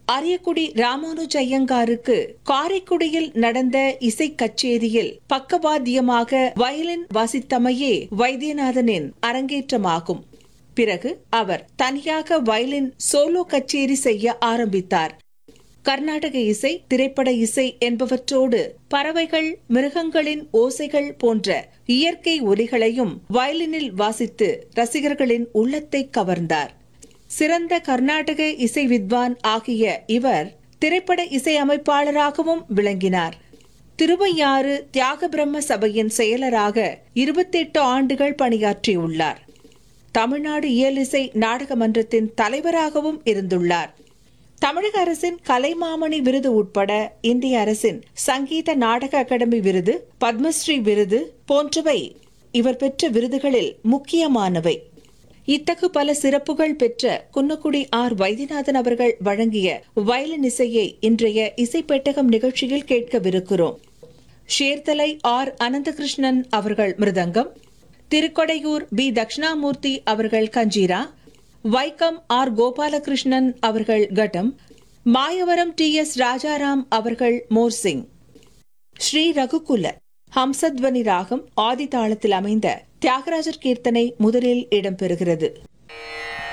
அரியக்குடி ராமானுஜ ஐயங்காருக்கு காரைக்குடியில் நடந்த இசை கச்சேரியில் பக்கவாத்தியமாக வயலின் வாசித்தமையே வைத்தியநாதனின் அரங்கேற்றமாகும் பிறகு அவர் தனியாக வயலின் சோலோ கச்சேரி செய்ய ஆரம்பித்தார் கர்நாடக இசை திரைப்பட இசை என்பவற்றோடு பறவைகள் மிருகங்களின் ஓசைகள் போன்ற இயற்கை ஒலிகளையும் வயலினில் வாசித்து ரசிகர்களின் உள்ளத்தை கவர்ந்தார் சிறந்த கர்நாடக இசை வித்வான் ஆகிய இவர் திரைப்பட இசை அமைப்பாளராகவும் விளங்கினார் திருவையாறு தியாக பிரம்ம சபையின் செயலராக இருபத்தெட்டு ஆண்டுகள் பணியாற்றியுள்ளார் தமிழ்நாடு இயலிசை நாடக மன்றத்தின் தலைவராகவும் இருந்துள்ளார் தமிழக அரசின் கலைமாமணி விருது உட்பட இந்திய அரசின் சங்கீத நாடக அகாடமி விருது பத்மஸ்ரீ விருது போன்றவை இவர் பெற்ற விருதுகளில் முக்கியமானவை இத்தகு பல சிறப்புகள் பெற்ற குன்னக்குடி ஆர் வைத்தியநாதன் அவர்கள் வழங்கிய வயலின் இசையை இன்றைய இசைப்பெட்டகம் நிகழ்ச்சியில் கேட்கவிருக்கிறோம் ஷேர்தலை ஆர் அனந்தகிருஷ்ணன் அவர்கள் மிருதங்கம் திருக்கொடையூர் பி தட்சிணாமூர்த்தி அவர்கள் கஞ்சீரா வைக்கம் ஆர் கோபாலகிருஷ்ணன் அவர்கள் கட்டம் மாயவரம் டி எஸ் ராஜாராம் அவர்கள் மோர்சிங் ஸ்ரீ ரகுகுல ஹம்சத்வனி ராகம் ஆதி தாளத்தில் அமைந்த தியாகராஜர் கீர்த்தனை முதலில் இடம்பெறுகிறது